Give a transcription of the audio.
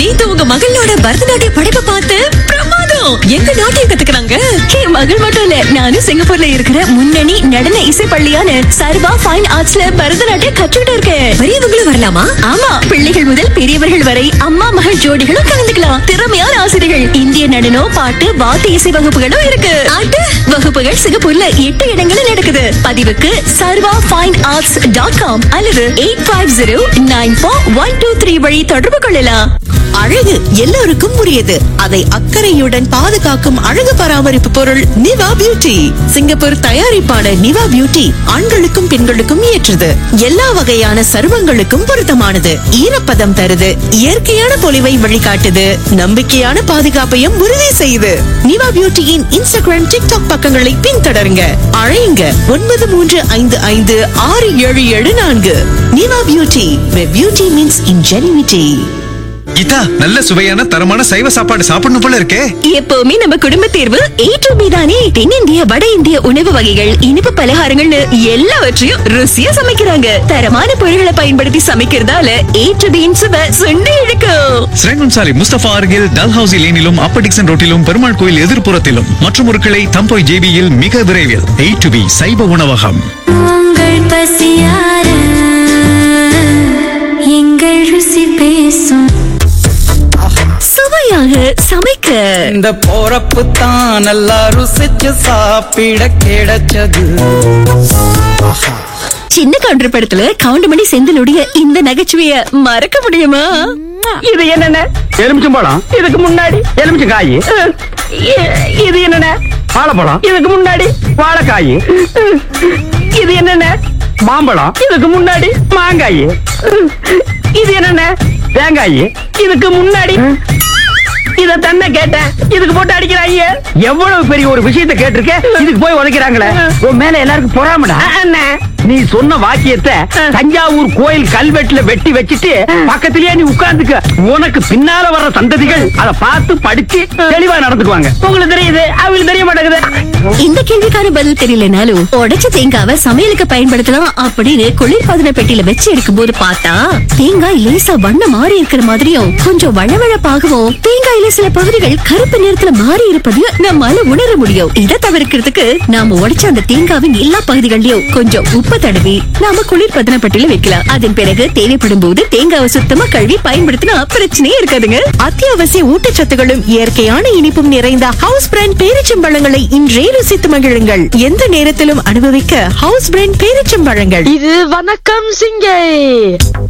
நேத்து உங்க மகளோட பரதநாட்டிய படைப்பை பார்த்து பிரமாதம் எங்க நாட்டியம் கத்துக்கிறாங்க என் மகள் மட்டும் இல்ல நானும் சிங்கப்பூர்ல இருக்கிற முன்னணி நடன இசை பள்ளியான சர்வா ஃபைன் ஆர்ட்ஸ்ல பரதநாட்டியம் கற்றுக்கிட்டு இருக்கேன் பெரியவங்களும் வரலாமா ஆமா பிள்ளைகள் முதல் பெரியவர்கள் வரை அம்மா மகள் ஜோடிகளும் கலந்துக்கலாம் திறமையான ஆசிரியர்கள் இந்திய நடனம் பாட்டு வாத்திய இசை வகுப்புகளும் இருக்கு ஆட்டு. வகுப்புகள் சிங்கப்பூர்ல எட்டு இடங்களில் நடக்குது பதிவுக்கு Sarva fine arts dot com அல்லது eight five zero nine four one two three வழி தொடர்பு கொள்ளலாம் அழகு எல்லோருக்கும் உரியது அதை அக்கறையுடன் பாதுகாக்கும் அழகு பராமரிப்பு பொருள் நிவா பியூட்டி சிங்கப்பூர் தயாரிப்பான நிவா பியூட்டி ஆண்களுக்கும் பெண்களுக்கும் ஏற்றது எல்லா வகையான சருமங்களுக்கும் பொருத்தமானது ஈரப்பதம் தருது இயற்கையான பொலிவை வழிகாட்டுது நம்பிக்கையான பாதுகாப்பையும் உறுதி செய்யுது நிவா பியூட்டியின் இன்ஸ்டாகிராம் டிக்டாக் பக்கங்களை பின்தொடருங்க அழையுங்க ஒன்பது மூன்று ஐந்து ஐந்து ஆறு ஏழு ஏழு நான்கு Niva beauty beauty means ingenuity Geetha நல்ல சுவையான தரமான சைவ சாப்பாடு சாப்பிடணும் போல இருக்கே எப்பவுமே நம்ம குடும்ப தேர்வு ஏ டு பி தானே தென்னிந்திய வட இந்திய உணவு வகைகள் இனிப்பு பலகாரங்கள்னு எல்லாவற்றையும் ருசியா சமைக்கிறாங்க தரமான பொருட்களை பயன்படுத்தி சமைக்கிறதால ஏ டு பியின் சுவை சுண்டி இழுக்கும் ஸ்ரேங்குன்சாலி முஸ்தபா அருகில் டல்ஹவுசி லேனிலும் அப்பர் டிக்சன் ரோட்டிலும் பெருமாள் கோயில் எதிர்ப்புறத்திலும் மற்றும் ஒரு கிளை தம்போய் ஜேபியில் மிக விரைவில் எயிட் டு பி சைவ உணவகம் உங்கள் பசியார எங்கள் ருசி பேசும் சுவையாக சமைக்க இந்த போறப்பு தான் நல்லா ருசிச்சு சாப்பிட கிடைச்சது சின்ன கவுண்டர் படத்துல கவுண்டமணி செந்திலுடைய இந்த நகைச்சுவைய மறக்க முடியுமா இது என்னென்ன எலுமிச்சம்பழம் இதுக்கு முன்னாடி எலுமிச்சங்காய் இது என்னென்ன வாழைப்பழம் இதுக்கு முன்னாடி வாழைக்காய் இது என்னென்ன மாம்பழம் இதுக்கு முன்னாடி மாங்காய் இது என்னென்ன தேங்காய் இதுக்கு முன்னாடி இத தன்னை கேட்டேன் இதுக்கு போட்டு அடிக்கிறாங்க எவ்வளவு பெரிய ஒரு விஷயத்தை கேட்டிருக்க இதுக்கு போய் உதைக்கிறாங்களே உன் மேல எல்லாருக்கும் பொறாமடா நீ சொன்ன வாக்கியத்தை தஞ்சாவூர் கோயில் கல்வெட்டுல வெட்டி வச்சிட்டு பக்கத்திலேயே நீ உட்கார்ந்துக்க உனக்கு பின்னால வர்ற சந்ததிகள் அதை பார்த்து படிச்சு தெளிவா நடந்துக்குவாங்க உங்களுக்கு தெரியுது அவங்களுக்கு தெரிய மாட்டேங்குது இந்த கேள்விக்கான பதில் தெரியலனாலும் உடைச்ச தேங்காவை சமையலுக்கு பயன்படுத்தலாம் அப்படின்னு குளிர்பதன பெட்டியில வச்சு எடுக்கும்போது பார்த்தா தேங்காய் லேசா வண்ணம் மாறி இருக்கிற மாதிரியும் கொஞ்சம் வழவழப்பாகவும் தேங்காயில சில பகுதிகள் கருப்பு நிறத்துல மாறி இருப்பதையும் நம்மால உணர முடியும் இதை தவிர்க்கிறதுக்கு நாம உடைச்ச அந்த தேங்காவின் எல்லா பகுதிகளிலும் கொஞ்சம் உப்பு தடவி நாம குளிர்பதன பெட்டியில வைக்கலாம் அதன் பிறகு தேவைப்படும் போது தேங்காவை சுத்தமா கழுவி பயன்படுத்தினா பிரச்சனையே இருக்காதுங்க அத்தியாவசிய ஊட்டச்சத்துகளும் இயற்கையான இனிப்பும் நிறைந்த ஹவுஸ் பிராண்ட் பேரிச்சம்பழங்களை இன்றே ருசித்து மகிழுங்கள் எந்த நேரத்திலும் அனுபவிக்க ஹவுஸ் பிராண்ட் பேரிச்சம்பழங்கள் இது வணக்கம் சிங்கை